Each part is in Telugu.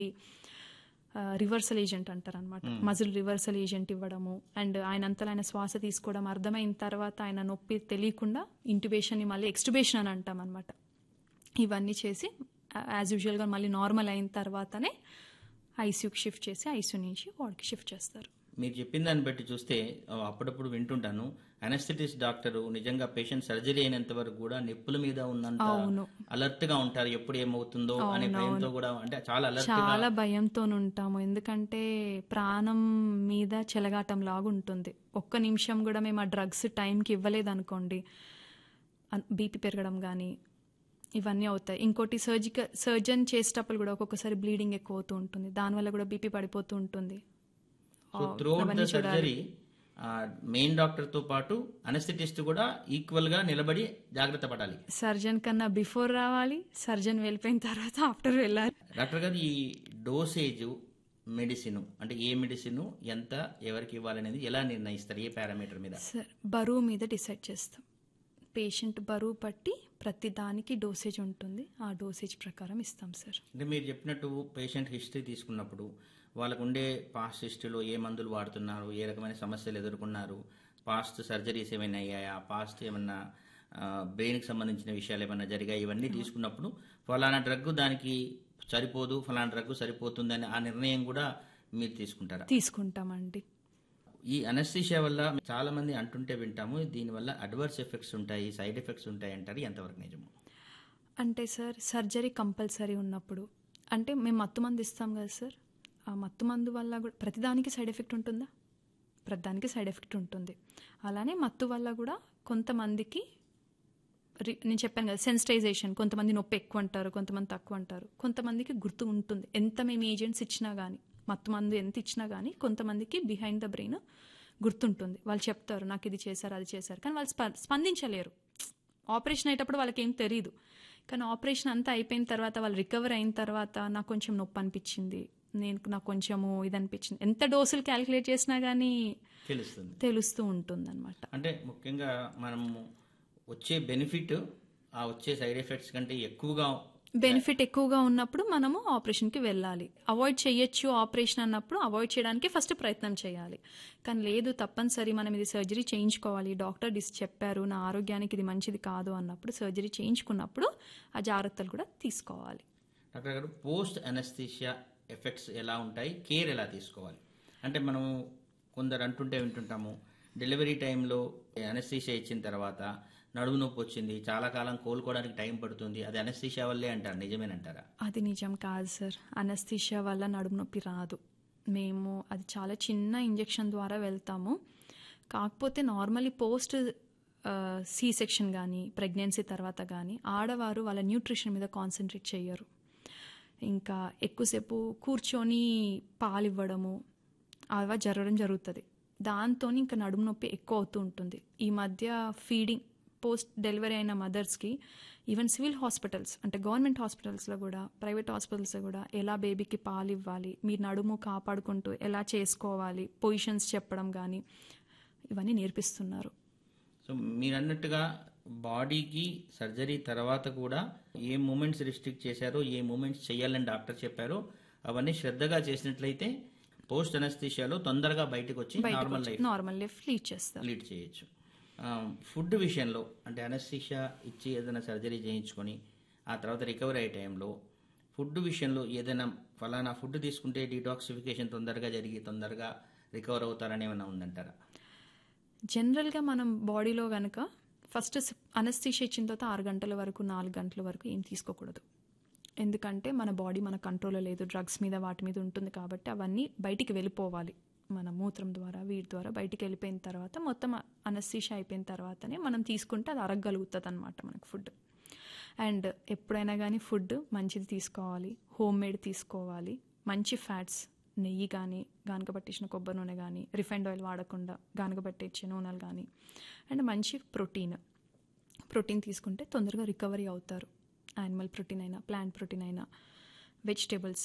రివర్సల్ ఏజెంట్ అంటారు అనమాట మజిల్ రివర్సల్ ఏజెంట్ ఇవ్వడము అండ్ ఆయన అంతలో ఆయన శ్వాస తీసుకోవడం అర్థమైన తర్వాత ఆయన నొప్పి తెలియకుండా ఇంట్యుబేషన్ని మళ్ళీ ఎక్స్టుబేషన్ అని అంటాం అనమాట ఇవన్నీ చేసి యాజ్ యూజువల్గా మళ్ళీ నార్మల్ అయిన తర్వాతనే ఐసీయూకి షిఫ్ట్ చేసి ఐసీయూ నుంచి వార్డ్కి షిఫ్ట్ చేస్తారు మీరు చెప్పిన దాన్ని బట్టి చూస్తే ఆ, అప్పుడప్పుడు వింటుంటాను అనస్థెటిస్ట్ డాక్టర్ నిజంగా పేషెంట్ సర్జరీ అయినంత వరకు కూడా నొప్పుల మీద ఉన్నంత అవును. అలర్ట్ గా ఉంటారు ఎప్పుడు ఏమవుతుందో అనే భయంతో కూడా అంటే చాలా అలర్ట్ చాలా భయంతో ఉంటాము ఎందుకంటే ప్రాణం మీద చెలగాటం లాగా ఉంటుంది ఒక్క నిమిషం కూడా మేము ఆ డ్రగ్స్ టైంకి ఇవ్వలేదు అనుకోండి బీపీ పెరగడం కానీ ఇవన్నీ అవుతాయి ఇంకోటి సర్జికల్ సర్జన్ చేసేటప్పుడు కూడా ఒక్కొక్కసారి బ్లీడింగ్ ఎక్కువ అవుతూ ఉంటుంది దానివల్ల కూడా బీపీ పడిపోతూ ఉంటుంది so through the surgery main doctor తో పాటు అనస్థెటిస్ట్ కూడా ఈక్వల్ గా నిలబడి జాగ్రత్త పడాలి సర్జన్ కన్నా బిఫోర్ రావాలి సర్జన్ వెళ్ళిపోయిన తర్వాత ఆఫ్టర్ వెళ్ళాలి డాక్టర్ గారు ఈ డోసేజ్ మెడిసిన్ అంటే ఏ మెడిసిన్ ఎంత ఎవరికి ఇవ్వాలనేది ఎలా నిర్ణయిస్తారు ఏ పారామీటర్ మీద సార్ బరువు మీద డిసైడ్ చేస్తాం పేషెంట్ బరువు బట్టి ప్రతి దానికి డోసేజ్ ఉంటుంది ఆ డోసేజ్ ప్రకారం ఇస్తాం సార్ అంటే మీరు చెప్పినట్టు పేషెంట్ హిస్టరీ తీసుకున్నప్పుడు వాళ్ళకు ఉండే పాస్ట్ హిస్టరీలో ఏ మందులు వాడుతున్నారు ఏ రకమైన సమస్యలు ఎదుర్కొన్నారు పాస్ట్ సర్జరీస్ ఏమైనా అయ్యాయా పాస్ట్ ఏమన్నా బ్రెయిన్కి సంబంధించిన విషయాలు ఏమైనా జరిగాయి ఇవన్నీ తీసుకున్నప్పుడు ఫలానా డ్రగ్ దానికి సరిపోదు ఫలానా డ్రగ్ సరిపోతుందని ఆ నిర్ణయం కూడా మీరు తీసుకుంటారా తీసుకుంటామండి ఈ అనస్థీషియా వల్ల చాలా మంది అంటుంటే వింటాము దీనివల్ల అడ్వర్స్ ఎఫెక్ట్స్ ఉంటాయి సైడ్ ఎఫెక్ట్స్ ఉంటాయి అంటారు ఎంతవరకు నిజము అంటే సార్ సర్జరీ కంపల్సరీ ఉన్నప్పుడు అంటే మేము మత్తు మందు ఇస్తాం కదా సార్ ఆ మత్తు మందు వల్ల కూడా ప్రతిదానికి సైడ్ ఎఫెక్ట్ ఉంటుందా ప్రతిదానికి సైడ్ ఎఫెక్ట్ ఉంటుంది అలానే మత్తు వల్ల కూడా కొంతమందికి రి- నేను చెప్పాను కదా సెన్సిటైజేషన్ కొంతమంది నొప్పి ఎక్కువ అంటారు కొంతమంది తక్కువ అంటారు కొంతమందికి గుర్తు ఉంటుంది ఎంత మేము ఏజెంట్స్ ఇచ్చినా కానీ మత్తు మందు ఎంత ఇచ్చినా కానీ కొంతమందికి బిహైండ్ ద బ్రెయిన్ గుర్తుంటుంది వాళ్ళు చెప్తారు నాకు ఇది చేశారు అది చేశారు కానీ వాళ్ళు స్ప- స్పందించలేరు ఆపరేషన్ అయ్యేటప్పుడు వాళ్ళకి ఏం తెలియదు కానీ ఆపరేషన్ అంతా అయిపోయిన తర్వాత వాళ్ళు రికవర్ అయిన తర్వాత నాకు కొంచెం నొప్పి అనిపించింది నేను నాకు కొంచెము ఇది అనిపించింది ఎంత డోసులు క్యాలిక్యులేట్ చేసినా కానీ తెలుస్తుంది తెలుస్తూ ఉంటుంది అంటే ముఖ్యంగా మనము వచ్చే బెనిఫిట్ ఆ వచ్చే సైడ్ ఎఫెక్ట్స్ కంటే ఎక్కువగా బెనిఫిట్ ఎక్కువగా ఉన్నప్పుడు మనము ఆపరేషన్కి వెళ్ళాలి అవాయిడ్ చేయొచ్చు ఆపరేషన్ అన్నప్పుడు అవాయిడ్ చేయడానికి ఫస్ట్ ప్రయత్నం చేయాలి కానీ లేదు తప్పనిసరి మనం ఇది సర్జరీ చేయించుకోవాలి డాక్టర్ డిస్ చెప్పారు నా ఆరోగ్యానికి ఇది మంచిది కాదు అన్నప్పుడు సర్జరీ చేయించుకున్నప్పుడు ఆ జాగ్రత్తలు కూడా తీసుకోవాలి డాక్టర్ గారు పోస్ట్ అనస్థీషియా ఎఫెక్ట్స్ ఎలా ఉంటాయి కేర్ ఎలా తీసుకోవాలి అంటే మనం కొందరు అంటుంటే వింటుంటాము డెలివరీ టైంలో అనస్థీషియా ఇచ్చిన తర్వాత నడుము నొప్పి వచ్చింది చాలా కాలం కోలుకోవడానికి టైం పడుతుంది అది అనస్థీషియా వల్లే అంటారు నిజమేనంటారా అది నిజం కాదు సార్ అనస్థీషియా వల్ల నడుము నొప్పి రాదు మేము అది చాలా చిన్న ఇంజెక్షన్ ద్వారా వెళ్తాము కాకపోతే నార్మల్లీ పోస్ట్ సి సెక్షన్ కానీ ప్రెగ్నెన్సీ తర్వాత కానీ ఆడవారు వాళ్ళ న్యూట్రిషన్ మీద కాన్సన్ట్రేట్ చేయరు ఇంకా ఎక్కువసేపు కూర్చొని పాలు ఇవ్వడము అవ జరగడం జరుగుతుంది దాంతో ఇంకా నడుము నొప్పి ఎక్కువ అవుతూ ఉంటుంది ఈ మధ్య ఫీడింగ్ పోస్ట్ డెలివరీ అయిన మదర్స్కి ఈవెన్ సివిల్ హాస్పిటల్స్ అంటే గవర్నమెంట్ హాస్పిటల్స్లో కూడా ప్రైవేట్ హాస్పిటల్స్లో కూడా ఎలా బేబీకి పాలు ఇవ్వాలి మీ నడుము కాపాడుకుంటూ ఎలా చేసుకోవాలి పొజిషన్స్ చెప్పడం కానీ ఇవన్నీ నేర్పిస్తున్నారు సో మీరు అన్నట్టుగా బాడీకి సర్జరీ తర్వాత కూడా ఏ మూమెంట్స్ రిస్ట్రిక్ట్ చేశారో ఏ మూమెంట్స్ చేయాలని డాక్టర్ చెప్పారో అవన్నీ శ్రద్ధగా చేసినట్లయితే పోస్ట్ అనస్థీషియాలో తొందరగా బయటకు వచ్చి normal life normal life lead చేస్తారు లీడ్ చేయొచ్చు ఆ, ఫుడ్ విషయంలో అంటే అనస్థీషియా ఇచ్చి ఏదైనా సర్జరీ చేయించుకొని ఆ తర్వాత రికవరీ అయ్యే టైంలో ఫుడ్ విషయంలో ఏదైనా ఫలానా ఫుడ్ తీసుకుంటే డీటాక్సిఫికేషన్ తొందరగా జరిగి తొందరగా రికవర్ అవుతారని ఏమైనా ఉందంటారా జనరల్గా మనం బాడీలో కనుక ఫస్ట్ అనస్థీషియా ఇచ్చిన తర్వాత ఆరు గంటల వరకు నాలుగు గంటల వరకు ఏం తీసుకోకూడదు ఎందుకంటే మన బాడీ మన కంట్రోల్లో లేదు డ్రగ్స్ మీద వాటి మీద ఉంటుంది కాబట్టి అవన్నీ బయటికి వెళ్ళిపోవాలి మన మూత్రం ద్వారా వీటి ద్వారా బయటికి వెళ్ళిపోయిన తర్వాత మొత్తం అనస్థీషియా అయిపోయిన తర్వాతనే మనం తీసుకుంటే అది అరగగలుగుతుంది అనమాట మనకు ఫుడ్ అండ్ ఎప్పుడైనా కానీ ఫుడ్ మంచిది తీసుకోవాలి హోమ్ మేడ్ తీసుకోవాలి మంచి ఫ్యాట్స్ నెయ్యి కానీ గానుగ పట్టించిన కొబ్బరి నూనె కానీ రిఫైండ్ ఆయిల్ వాడకుండా గానుగ పట్టించే నూనెలు కానీ అండ్ మంచి ప్రోటీన్ ప్రోటీన్ తీసుకుంటే తొందరగా రికవరీ అవుతారు యానిమల్ ప్రోటీన్ అయినా ప్లాంట్ ప్రోటీన్ అయినా వెజిటేబుల్స్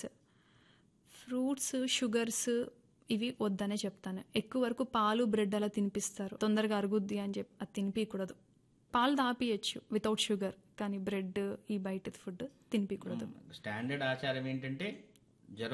ఫ్రూట్స్ షుగర్స్ ఇవి వద్దనే చెప్తాను ఎక్కువ వరకు పాలు బ్రెడ్ అలా తినిపిస్తారు తొందరగా అరుగుద్ది అని చెప్పి అది తినిపించకూడదు పాలు దాపియచ్చు వితౌట్ షుగర్ కానీ బ్రెడ్ ఈ బయట ఫుడ్ తినిపించకూడదు స్టాండర్డ్ ఆచారం ఏంటంటే జ్వరం